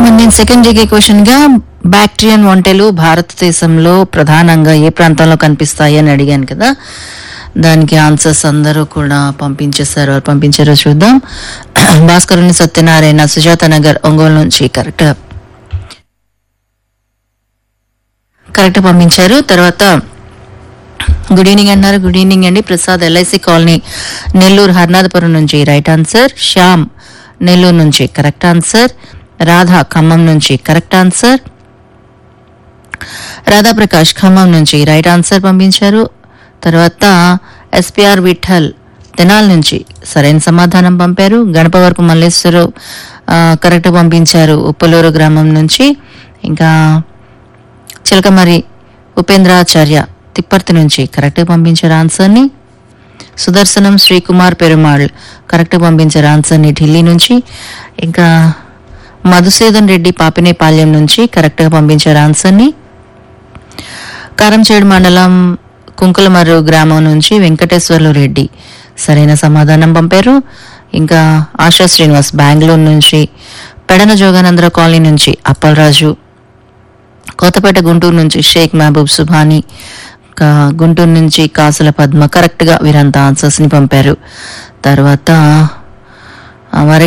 మరి నేను second GK question గా బ్యాక్టీరియన్ వంటలు భారతదేశంలో ప్రధానంగా ఏ ప్రాంతంలో కనిపిస్తాయి అని అడిగాను కదా దానికి ఆన్సర్స్ అందరూ కూడా పంపించేశారు ఎవరు పంపించారో చూద్దాం భాస్కరుని సత్యనారాయణ సుజాత నగర్ ఒంగోలు నుంచి కరెక్ట్ కరెక్ట్ పంపించారు తర్వాత గుడ్ ఈవినింగ్ అన్నారు గుడ్ ఈవినింగ్ అండి ప్రసాద్ ఎల్ఐసి కాలనీ నెల్లూరు హర్నాథపురం నుంచి రైట్ ఆన్సర్ శ్యామ్ నెల్లూరు నుంచి కరెక్ట్ ఆన్సర్ రాధా ఖమ్మం నుంచి కరెక్ట్ ఆన్సర్ రాధాప్రకాష్ ఖమ్మం నుంచి రైట్ ఆన్సర్ పంపించారు తర్వాత ఎస్పిఆర్ విఠల్ తెనాల్ నుంచి సరైన సమాధానం పంపారు గణపవరపు మల్లేశ్వరు ఆ, కరెక్ట్ పంపించారు ఉప్పలూరు గ్రామం నుంచి ఇంకా చిలకమరి ఉపేంద్రాచార్య తిప్పర్తి నుంచి కరెక్ట్ పంపించారు ఆన్సర్ని సుదర్శనం శ్రీకుమార్ పెరుమాళ్ కరెక్ట్ పంపించారు ఆన్సర్ని ఢిల్లీ నుంచి ఇంకా మధుసూదన్ రెడ్డి పాపినేపాలెం నుంచి కరెక్ట్గా పంపించారు ఆన్సర్ని కారంచేడు మండలం కుంకులమర్రు గ్రామం నుంచి వెంకటేశ్వర్లు రెడ్డి సరైన సమాధానం పంపారు ఇంకా ఆశా శ్రీనివాస్ బెంగళూరు నుంచి పెడన జోగానంద్ర కాలనీ నుంచి అప్పలరాజు కొత్తపేట గుంటూరు నుంచి షేక్ మహబూబ్ సుభాని ఇంకా గుంటూరు నుంచి కాసుల పద్మ కరెక్ట్గా వీరంతా ఆన్సర్స్ని పంపారు తర్వాత ఆ, వర